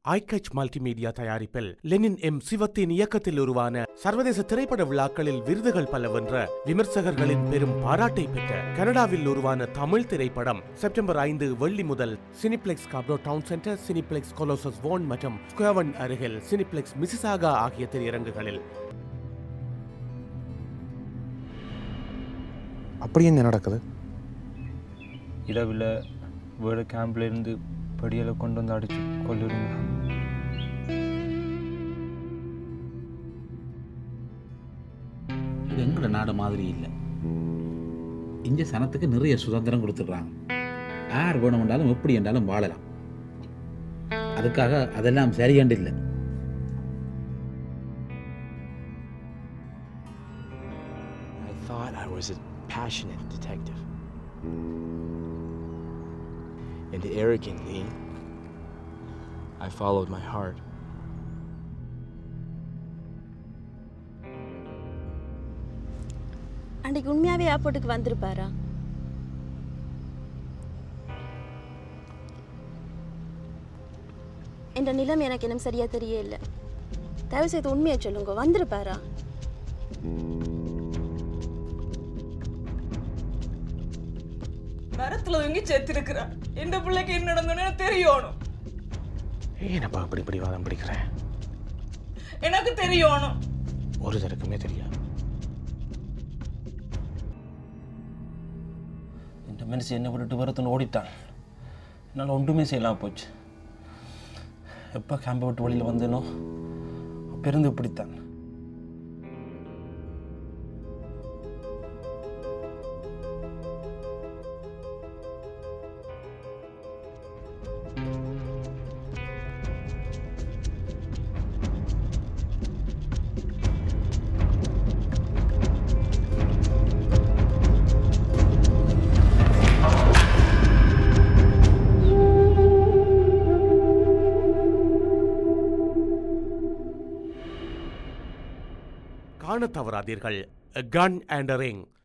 ஐகச் multimedia தயாரிப்பில் Lenin M சிவத்தின் இயக்கத்தில் உருவான சர்வதேச திரைப்பட விழாக்களில் விருதுகள் பல வென்ற விமர்சகர்களின் பெரும் பாராட்டை பெற்ற கனடாவில் உருவான தமிழ் திரைப்படம் செப்டம்பர் ஐந்து வெள்ளி முதல் Cineplex Scarborough town centre Cineplex Colossus Vaughan மற்றும் ஸ்கொயவன் அருகில் சினிப்ளெக்ஸ் மிசிசாகா ஆகிய திரையரங்குகளில் அப்படி என்ன நடக்குது இரவில் வேறு கேம்பில் இருந்து படியலை கொண்டு வந்து அடித்து கொள்ளுறீங்க இது எங்களோட நாடு மாதிரி இல்லை இங்கே சனத்துக்கு நிறைய சுதந்திரம் கொடுத்துட்றாங்க யார் வேணுமென்றாலும் எப்படி என்றாலும் வாழலாம் அதுக்காக அதெல்லாம் சரியண்டு இல்லை I thought I was a passionate detective. And arrogantly, I followed my heart. அன்றைக்கு உண்மையாவே ஏர்போர்ட்டுக்கு வந்திருப்பாரா என்ற நிலம் எனக்கு இன்னும் சரியா தெரியல தயவு செய்து உண்மையை சொல்லுங்க வந்திருப்பாரா மரத்துல தொங்கி செத்துருக்கிறான் எந்த பிள்ளைக்கு என்ன நடந்தோன்னு எனக்கு தெரியணும் ஏனப்பா இப்படி இப்படி வாதம் பிடிக்கிறேன் எனக்கு தெரியணும் ஒரு தருக்குமே தெரியாது இந்த மனுஷன் என்னை விட்டுட்டு வரத்துன்னு ஓடிட்டான் என்னால் ஒன்றுமே செய்யலாம் போச்சு எப்போ கேம்பை விட்டு வெளியில் வந்தேனோ பெருந்து இப்படித்தான் காண தவறாதீர்கள் கன் அண்ட் ரிங்